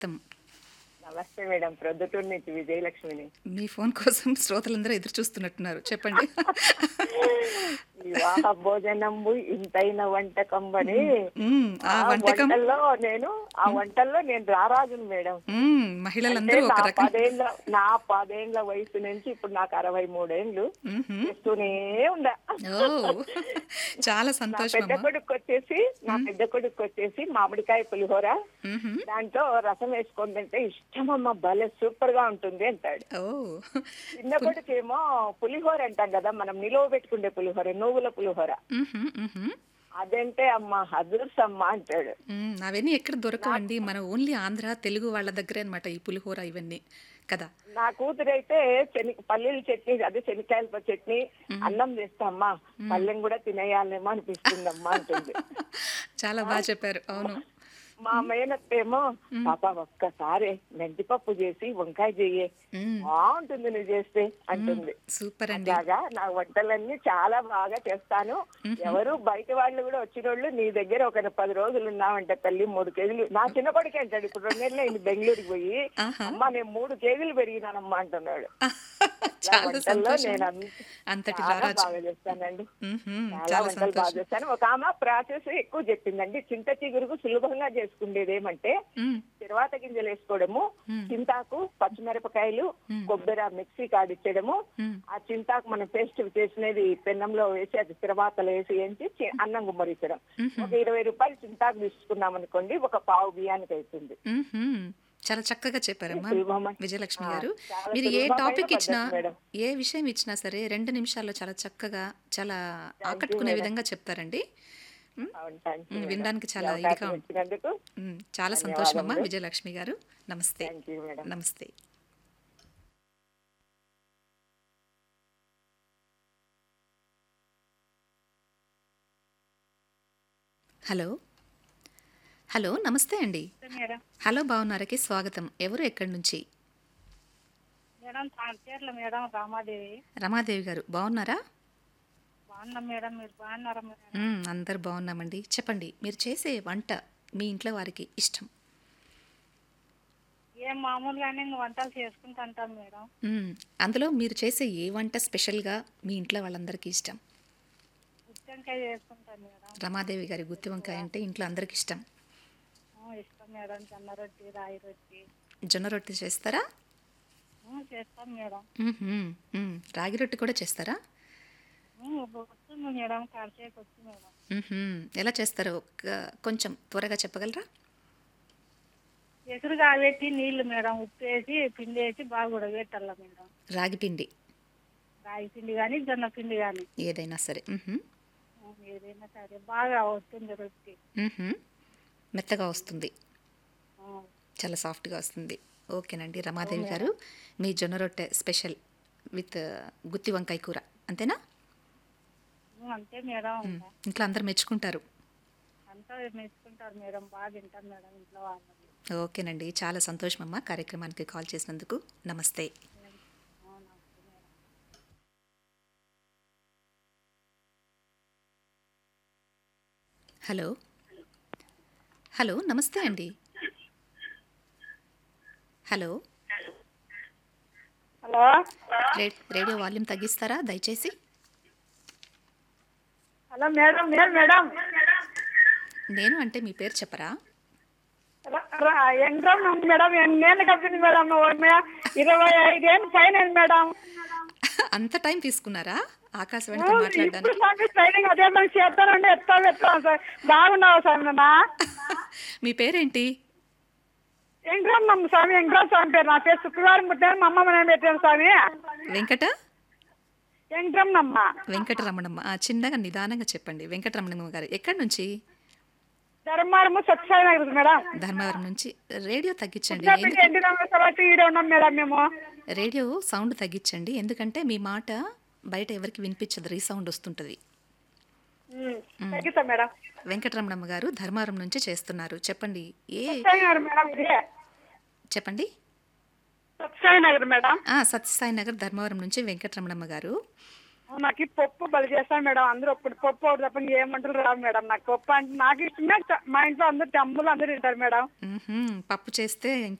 తం నమస్తే మేడం ప్రొద్దుటూరు నుంచి విజయలక్ష్మిని మీ ఫోన్ కోసం శ్రోతలందరూ ఎదురు చూస్తున్నట్టున్నారు చెప్పండి వివాహ భోజనంబు ఇంతైన వంటకంబని మ్మ్, ఆ ఆ వంటకం వంటల్లో నేను ఆ వంటల్లో నేను రారాజును మేడం మ్మ్, అంటే మహిళలందరూ ఒక నా రకం పదేళ్ళ నా పదేళ్ళ వయసు నుంచి ఇప్పుడు నాకు అరవై మూడేళ్ళు మ్మ్హ్మ్. చేస్తూనే ఉండా ఓ చాలా నా సంతోషం పెద్ద అమ్మా కొడుకు వచ్చేసి నా పెద్ద కొడుకు వచ్చేసి మామిడికాయ పులిహోర మ్మ్హ్మ్. దాంట్లో రసం వేసుకొని తింటే ఇష్టమమ్మ భలే సూపర్ గా ఉంటుంది అంటాడు ఓ చిన్న కొడుకేమో పులిహోర అంటాం కదా మనం నిలువ పెట్టుకుండే పులిహోర నువ్వుల పులిహోర మ్మ్హ్మ్, మ్మ్హ్మ్. అదంటే అమ్మ హజూర్స్ అమ్మ అంటాడు మ్మ్, అవన్నీ ఎక్కడ దొరకవండి మన ఓన్లీ ఆంధ్ర తెలుగు వాళ్ళ దగ్గరే అనమాట ఈ పులిహోర ఇవన్నీ కదా నా కూతురైతే శని పల్లీల చట్నీ అదే శనికాయల చట్నీ అన్నం చేస్తామ్మా పల్లెం కూడా తినేయాలేమో అనిపిస్తుందమ్మా అంటుంది చాలా బాగా చెప్పారు అవును మా మేనత్తేమో పాప ఒక్కసారి మెంతిపప్పు చేసి వంకాయ చెయ్యి మ్మ్, బాగుంటుంది నువ్వు చేస్తే అంటుంది సూపర్ అండి అలాగా నా వంటలన్నీ చాలా బాగా చేస్తాను ఎవరు బయట వాళ్ళు కూడా వచ్చిన వాళ్ళు నీ దగ్గర ఒక పది రోజులు ఉన్నావంటే తల్లి మూడు కేజీలు నా చిన్న కొడుకే అంటాడు ఇప్పుడు రెండు నెలలు అయింది బెంగళూరుకి పోయి ఆహా. అమ్మా నేను మూడు కేజీలు పెరిగినానమ్మా అంటున్నాడు నా చాలా వంటల్లో సంతోషం నేను అంత- అంతటి చాలా రారాజు బాగా చేస్తానండి మ్మ్హ్మ్, చాలా చాలా వంటలు బాగా సంతోషం చేస్తాను ఒక ఆమె ప్రాసెస్ ఎక్కువ చెప్పిందండి చింత చిగురుకు సులభంగా చేసుకునేది ఏమంటే మ్మ్, తిరువాత గింజలు వేసుకోవడము చింతాకు పచ్చిమిరపకాయలు కొబ్బరి మిక్సీ కాడిచ్చడము మ్మ్. ఆ చింతాకు మనం పేస్ట్ చేసినది పెన్నంలో వేసి అది తిరువాతలో వేసి వేయించి చి- అన్నం గుమ్మరించడం ఒక ఇరవై రూపాయలు చింతాకు తీసుకున్నాం అనుకోండి ఒక పావు బియ్యానికి అవుతుంది మ్మ్హ్మ్. చాలా చక్కగా చెప్పారమ్మా సులభమైన- విజయలక్ష్మి ఆ, గారు చాలా మీరు ఏ సులభమైన టాపిక్ ఇచ్చినా పద్ధతి మేడం. ఏ విషయం ఇచ్చినా సరే రెండు నిమిషాల్లో చాలా చక్కగా చాలా ఆకట్టుకునే విధంగా చెప్తారండి మ్మ్? అవును, thank you మ్మ్, మేడం. వినడానికి చాలా ఈ ఇదిగా అవకాశం ఉంది ఇచ్చినందుకు మ్మ్, చాలా సంతోషం అమ్మా విజయలక్ష్మి గారు నమస్తే థ్యాంక్ యూ మేడం నమస్తే హలో హలో నమస్తే అండి మేడం హలో బాగున్నారకి స్వాగతం ఎవరు ఎక్కడి నుంచి మేడం తాంచేర్ల మేడం రామాదేవి రమాదేవి గారు బాగున్నారా బాగున్నాం మేడం మీరు బాగున్నారా మేడం మ్మ్, అందరు బాగున్నామండి చెప్పండి మీరు చేసే వంట మీ ఇంట్లో వారికి ఇష్టం ఏం మామూలుగానే ఇంక వంటలు చేసుకుంటూ అంటాం మేడం మ్మ్, అందులో మీరు చేసే ఏ వంట స్పెషల్గా మీ ఇంట్లో వాళ్ళందరికీ ఇష్టం గుత్తెంకాయ చేసుకుంటాం మేడం రమాదేవి గారి గుత్తి వంకాయ అంటే ఇంట్లో అందరికి ఇష్టం ఆ, ఇష్టం మేడం జొన్న రొట్టి రాయి రొట్టి జొన్న రొట్టె చేస్తారా ఆ, చేస్తాం మేడం మ్మ్హ్మ్, మ్మ్. రాగి రొట్టె కూడా చేస్తారా ఆ, వస్తుంది మేడం కాసేపు వచ్చు మేడం మ్మ్హ్మ్. ఎలా చేస్తారో ఒక- కొంచెం త్వరగా చెప్పగలరా ఎసురు కాబెట్టి నీళ్లు మేడం ఉప్పు వేసి పిండి వేసి బాగా ఉడబెట్టాల మేడం రాగి పిండి రాగి పిండి కానీ జొన్న పిండి కానీ ఏదైనా సరే మ్మ్హ్మ్, ఏదైనా సరే బాగా వస్తుంది రొట్టి మ్మ్హ్మ్. మెత్తగా వస్తుంది ఆ, చాలా సాఫ్ట్గా వస్తుంది ఓకేనండి రమాదేవి గారు మీ జొన్న రొట్టె స్పెషల్ విత్ గుత్తి వంకాయ కూర అంతేనా ఆ, అంతే మేడం మ్మ్. ఇంట్లో అందరు మెచ్చుకుంటారు అంతా మెచ్చుకుంటారు మేడం బాగా తింటారు మేడం ఇంట్లో వాళ్ళు ఓకేనండి చాలా సంతోషం అమ్మ కార్యక్రమానికి కాల్ చేసినందుకు నమస్తే అవునా మేడం హలో హలో నమస్తే అండి హలో హలో రే- రేడియో వాల్యూమ్ తగ్గిస్తారా దయచేసి హలో మేడం నేను మేడం నేను అంటే మీ పేరు చెప్పరా ఎంట్రం మేడం నేను కంపెనీ మేడం మే- ఇరవై ఐదేళ్ళు పైన మేడం అంత టైం తీసుకున్నారా ఆకాశవాణితో మాట్లాడడానికి ఇప్పుడు నాకు ట్రైనింగ్ అదే మనం చేస్తానండి ఎత్తా ఎత్తాను సార్ బాగున్నావు సార్ నా మీ పేరేంటి ఎంట్రం నమ్మ స్వామి ఎంట్రం స్వామి పేరు నా పేరు శుక్రవారం పుట్టాను మా అమ్మ నేను పెట్టాను స్వామి వెంకట ఎంట్రం నమ్మ వెంకటరమణమ్మ ఆ, చిన్నగా నిదానంగా చెప్పండి వెంకటరమణమ్మ గారు ఎక్కడి నుంచి ధర్మారము సత్యసాయి నగర్ మేడం ధర్మవరం నుంచి రేడియో తగ్గించండి పెట్టి ఎన్ని నమ్మ తర్వాత ఈడే ఉన్నాం మేడం మేము రేడియో సౌండ్ తగ్గించండి ఎందుకంటే మీ మాట బయట ఎవరికి వినిపించదు రీసౌండ్ వస్తుంటుంది ఉమ్, తగ్గిస్తాం మేడం వెంకటరమణమ్మ గారు ధర్మవరం నుంచి చేస్తున్నారు చెప్పండి ఏ సత్యసాయి నగర్ మేడం ఇది చెప్పండి సత్యసాయి నగర్ మేడం ఆ, సత్యసాయి నగర్ ధర్మవరం నుంచి వెంకటరమణమ్మ గారు నాకు ఈ పప్పు బలి చేస్తాను మేడం అందరూ ఇప్పుడు పప్పు ఒకటి తప్ప ఏ వంటలు రావు మేడం నాకు పప్పు అంటే నాకు ఇష్టమే చ- మా ఇంట్లో అందరు తమ్ముళ్ళు అందరూ తింటారు మేడం మ్మ్హ్మ్. పప్పు చేస్తే